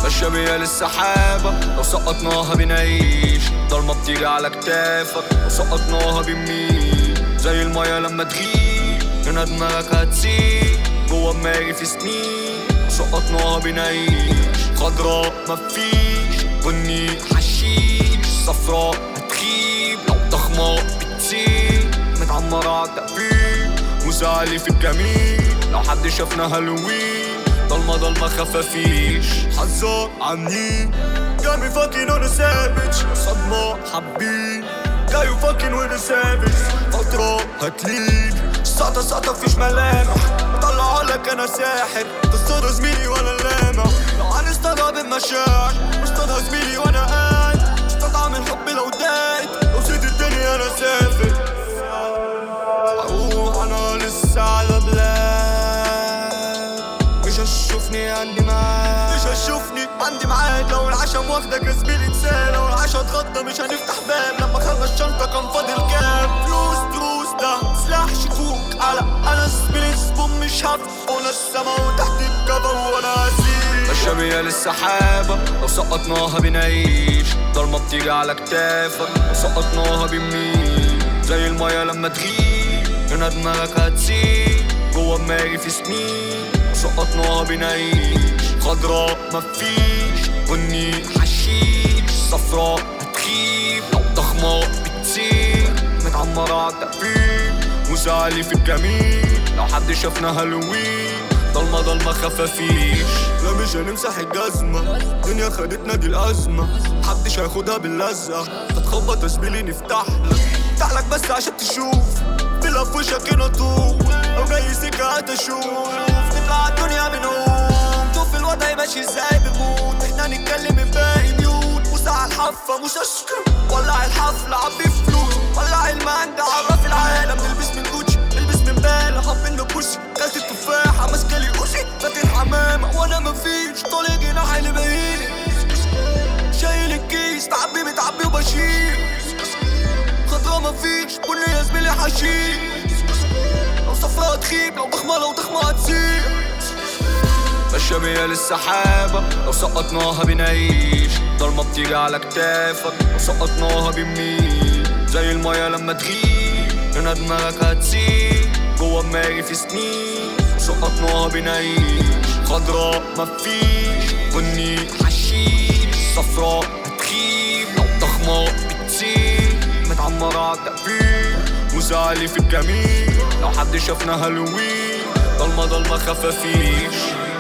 ماشية بيا للسحابة لو سقطناها بنعيش ضلمة بتيجي على كتافك لو سقطناها بنميل زي المية لما تغيب هنا دماغك هتسيب جوا دماغي في سنين لو سقطناها بنعيش خضراء مفيش بني حشيش صفراء هتخيب لو ضخمة بتسيب متعمرة عالتقفيل وزعلي في الجميل لو حد شافنا هالوين ضلمة ضلمة خفافيش حذر عني Got me fucking on a savage صدمة حابين Got you fucking with a savage فترة هتليك ساطة ساطة فيش ملامح بطلع لك انا ساحر تصطاد زميلي وانا لامع لو هنستغرب المشاعر مصطاد زميلي وانا قاعد استطعم الحب لو دايت لو سيد الدنيا انا سافر اروح انا لسه على بلاد مش هتشوفني عندي معاد مش هتشوفني عندي معاد لو العشم واخدك يا زميلي تسال لو العشا اتغطى مش هنفتح باب لما خلص الشنطة كان فاضل كام فلوس دروس ده سلاح شكوك على انا زميلي زبون مش هفتح وانا السما وتحت الجبل وانا اسير ماشية بيا للسحابة لو سقطناها بنعيش ضلمة بتيجي على كتافك لو سقطناها بنميل زي المية لما تغيب هنا دماغك هتسيب جوا دماغي في سنين سقطناها بنعيش خضراء مفيش بني حشيش صفراء هتخيب لو ضخمة بتسيب متعمرة عالتقفيل وزعلي في الجميل لو حد شافنا هالوين ضلمة ضلمة خفافيش لا مش هنمسح الجزمة الدنيا خدتنا دي الأزمة محدش هياخدها باللزقة تتخبط يا زميلي نفتح لك افتح لك بس عشان تشوف بلا في وشك هنا طول لو جاي سكة هتشوف نطلع الدنيا بنقوم شوف الوضع ماشي ازاي بنموت احنا نتكلم الباقي ميوت وسع الحفة مش اشكر ولع الحفلة عبي فلوس ولع المانجا عرف العالم نلبس من جوتشي البس من بالا حب انه بوسي كلت التفاحة ماسكة لي اوسي فاتن حمامة وانا مفيش طالع جناح اللي باهيلي شايل الكيس تعبي بتعبي وبشيل خضرا مفيش بني يا زميلي حشيش لو صفرا تخيب لو ضخمة لو ضخمة هتسيب ماشية بيا للسحابة لو سقطناها بنعيش ضلمة بتيجي على كتافك لو سقطناها بنميل زي المية لما تغيب هنا دماغك هتسيب جوا دماغي في سنين سقطناها بنعيش خضراء مفيش بني حشيش صفراء هتخيب لو ضخمة بتسيب متعمرة عالتقفيل وزعلي في الجميل لو حد شافنا هالوين ضلمة ضلمة خفافيش